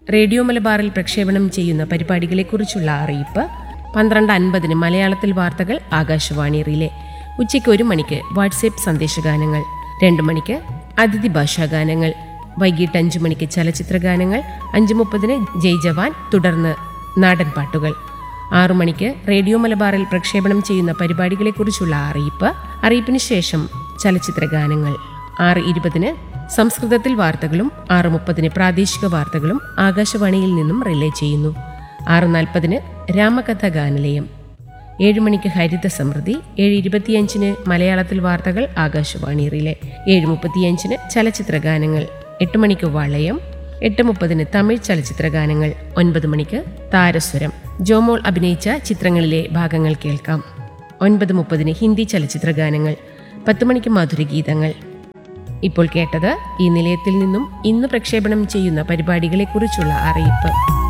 radio മലബാറിൽ പ്രക്ഷേപണം ചെയ്യുന്ന പരിപാടികളെക്കുറിച്ചുള്ള അറിയിപ്പ് പന്ത്രണ്ട് അൻപതിന് മലയാളത്തിൽ വാർത്തകൾ ആകാശവാണി റിലേ ഉച്ചയ്ക്ക് ഒരു മണിക്ക് വാട്സേപ്പ് സന്ദേശഗാനങ്ങൾ രണ്ടു മണിക്ക് അതിഥി ഭാഷാഗാനങ്ങൾ വൈകിട്ട് അഞ്ചു മണിക്ക് ചലച്ചിത്ര ഗാനങ്ങൾ അഞ്ചു മുപ്പതിന് ജയ് ജവാൻ തുടർന്ന് നാടൻ പാട്ടുകൾ ആറു മണിക്ക് റേഡിയോ മലബാറിൽ പ്രക്ഷേപണം ചെയ്യുന്ന പരിപാടികളെക്കുറിച്ചുള്ള അറിയിപ്പ് അറിയിപ്പിന് ശേഷം ചലച്ചിത്ര ഗാനങ്ങൾ ആറ് ഇരുപതിന് സംസ്കൃതത്തിൽ വാർത്തകളും ആറ് മുപ്പതിന് പ്രാദേശിക വാർത്തകളും ആകാശവാണിയിൽ നിന്നും റിലേ ചെയ്യുന്നു ആറ് നാൽപ്പതിന് രാമകഥ ഗാനലയം ഏഴ് മണിക്ക് ഹരിത സമൃദ്ധി ഏഴ് ഇരുപത്തിയഞ്ചിന് മലയാളത്തിൽ വാർത്തകൾ ആകാശവാണി റിലേ ഏഴ് മുപ്പത്തിയഞ്ചിന് ചലച്ചിത്ര ഗാനങ്ങൾ എട്ട് മണിക്ക് വളയം എട്ട് മുപ്പതിന് തമിഴ് ചലച്ചിത്ര ഗാനങ്ങൾ ഒൻപത് മണിക്ക് താരസ്വരം ജോമോൾ അഭിനയിച്ച ചിത്രങ്ങളിലെ ഭാഗങ്ങൾ കേൾക്കാം ഒൻപത് മുപ്പതിന് ഹിന്ദി ചലച്ചിത്ര ഗാനങ്ങൾ പത്ത് മണിക്ക് മധുരഗീതങ്ങൾ ഇപ്പോൾ കേട്ടത് ഈ നിലയത്തിൽ നിന്നും ഇന്ന് പ്രക്ഷേപണം ചെയ്യുന്ന പരിപാടികളെക്കുറിച്ചുള്ള അറിയിപ്പ്